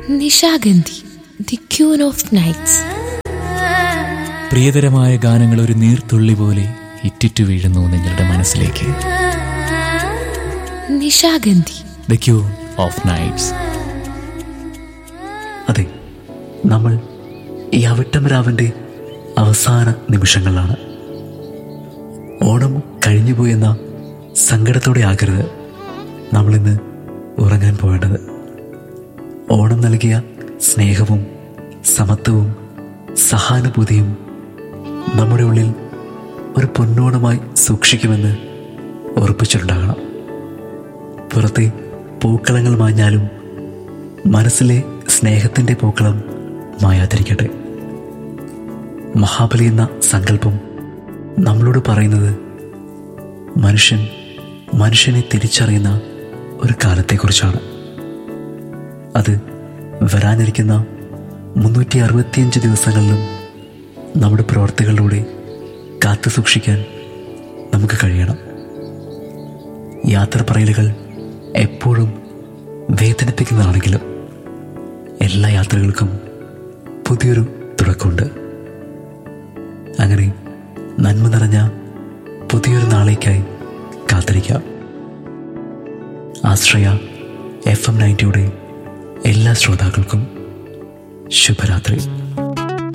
Nishagandhi the queen of nights പ്രിയതരമായ ഗാനങ്ങൾ ഒരു നീർത്തുള്ളി പോലെ ഇറ്റിറ്റു വീഴുന്നു നിങ്ങളുടെ മനസ്സിലേക്ക് Nishagandhi the queen of nights അതെ നമ്മൾ ഈ അവിട്ടം രാവിൻ്റെ അവസാന നിമിഷങ്ങളിലാണ് ഓണം കഴിഞ്ഞുപോയെന്ന സങ്കടത്തോടെ ആകരുത് നമ്മളിന്ന് ഉറങ്ങാൻ പോവേണ്ടത് ഓണം നൽകിയ സ്നേഹവും സമത്വവും സഹാനുഭൂതിയും നമ്മുടെ ഉള്ളിൽ ഒരു പൊന്നോണമായി സൂക്ഷിക്കുമെന്ന് ഉറപ്പിച്ചിട്ടുണ്ടാകണം പുറത്തെ പൂക്കളങ്ങൾ മാഞ്ഞാലും മനസ്സിലെ സ്നേഹത്തിൻ്റെ പൂക്കളം മായാതിരിക്കട്ടെ മഹാബലി എന്ന സങ്കല്പം നമ്മളോട് പറയുന്നത് മനുഷ്യൻ മനുഷ്യനെ തിരിച്ചറിയുന്ന ഒരു കാലത്തെക്കുറിച്ചാണ് അത് വരാനിരിക്കുന്ന മുന്നൂറ്റി അറുപത്തിയഞ്ച് ദിവസങ്ങളിലും നമ്മുടെ പ്രവർത്തികളിലൂടെ കാത്തു സൂക്ഷിക്കാൻ നമുക്ക് കഴിയണം യാത്ര പറയലുകൾ എപ്പോഴും വേദനിപ്പിക്കുന്നതാണെങ്കിലും എല്ലാ യാത്രകൾക്കും പുതിയൊരു തുടക്കമുണ്ട് അങ്ങനെ നന്മ നിറഞ്ഞ പുതിയൊരു നാളേക്കായി കാത്തിരിക്കാം ആശ്രയ എഫ് എം നയൻറ്റിയുടെ എല്ലാ ശ്രോതാക്കൾക്കും ശുഭരാത്രി